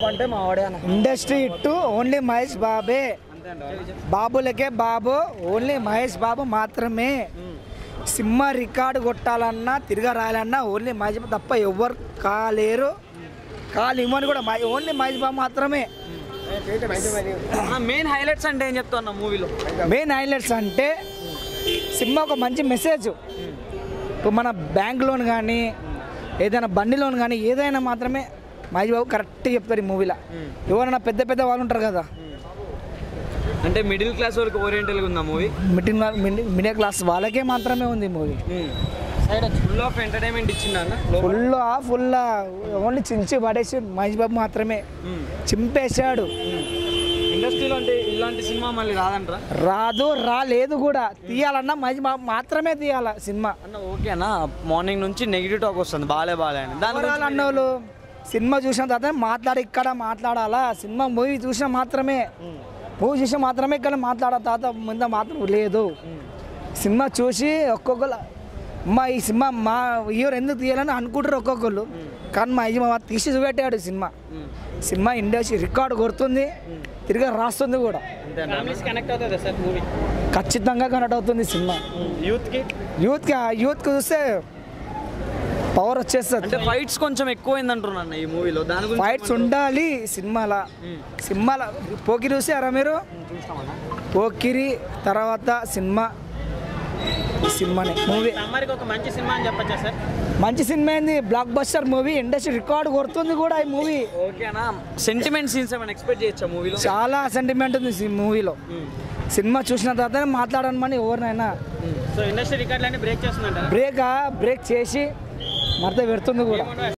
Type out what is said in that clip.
అంటే మా వాడే అన్న ఇండస్ట్రీ ఇట్టు ఓన్లీ మహేష్ బాబే బాబులకే బాబు ఓన్లీ మహేష్ బాబు మాత్రమే సినిమా రికార్డు కొట్టాలన్నా తిరగ రాయాలన్నా ఓన్లీ మహేష్ బాబు తప్ప ఎవ్వరు కాలేరు కాలు ఇవ్వని కూడా మహే- ఓన్లీ మహేష్ బాబు మాత్రమే మెయిన్ హైలైట్స్ అంటే ఏం చెప్తా ఉన్నా మూవీలో మెయిన్ హైలైట్స్ అంటే సినిమా ఒక మంచి మెసేజ్ ఇప్పుడు మన బ్యాంక్ లోన్ కానీ ఏదైనా బండి లోన్ కానీ ఏదైనా మాత్రమే మహేష్ బాబు కరెక్ట్ చెప్తారు ఈ మూవీలో ఎవరైనా పెద్ద పెద్ద వాళ్ళు ఉంటారు కదా అంటే మిడిల్ క్లాస్ వరకు ఓరియంటల్గా ఉందా మూవీ మిడిల్ మిడిల్ క్లాస్ వాళ్ళకే మాత్రమే ఉంది మూవీ ఫుల్ ఆఫ్ ఎంటర్టైన్మెంట్ ఇచ్చిందా అన్న ఫుల్ ఫుల్ ఓన్లీ చించి పడేసి మహేష్ బాబు మాత్రమే చింపేశాడు ఇండస్ట్రీలో అంటే ఇలాంటి సినిమా మళ్ళీ రాదంటారా రాదు రాలేదు కూడా తీయాలన్నా మహేష్ బాబు మాత్రమే తీయాల సినిమా అన్న ఓకేనా మార్నింగ్ నుంచి నెగిటివ్ టాక్ వస్తుంది బాలే బాలే అని దాని ఎవరాలు గురించి అన్నోళ్ళు సినిమా చూసిన తర్వాత మాట్లాడి ఇక్కడ మాట్లాడాలా సినిమా మూవీ చూసిన మాత్రమే మూవీ చూసిన మాత్రమే ఇక్కడ మాట్లాడాలి తర్వాత ముందు మాత్రం లేదు సినిమా చూసి ఒక్కొక్కరు అమ్మా ఈ సినిమా మా హీరో ఎందుకు తీయాలని అనుకుంటారు ఒక్కొక్కరు కానీ మా యజమా తీసి చూపెట్టాడు సినిమా సినిమా ఇండస్ట్రీ రికార్డు కొడుతుంది తిరిగి రాస్తుంది కూడా కనెక్ట్ అవుతుంది సార్ మూవీ ఖచ్చితంగా కనెక్ట్ అవుతుంది సినిమా యూత్కి యూత్కి యూత్కి చూస్తే పవర్ వచ్చేస్తుంది అంటే ఫైట్స్ కొంచెం ఎక్కువైంది అంటున్నాను ఈ మూవీలో దాని గురించి ఫైట్స్ ఉండాలి సినిమాల సినిమాల పోకిరి చూసారా మీరు చూస్తామన్నా పోకిరి తర్వాత సినిమా ఈ సినిమానే మూవీ సమ్మర్కి ఒక మంచి సినిమా అని చెప్పచ్చా సార్ మంచి సినిమా ఏంది blockbuster movie industry record కొడుతుంది కూడా ఈ మూవీ ఓకేనా సెంటిమెంట్ సీన్స్ ఏమైనా ఎక్స్పెక్ట్ చేయొచ్చా మూవీలో చాలా సెంటిమెంట్ ఉంది ఈ మూవీలో సినిమా చూసిన తర్వాత మాట్లాడమని ఎవరినైనా సో ఇండస్ట్రీ రికార్డులన్నీ బ్రేక్ చేస్తుందంటారా బ్రేక్ బ్రేక్ చేసి మరత పెడుతుంది కూడా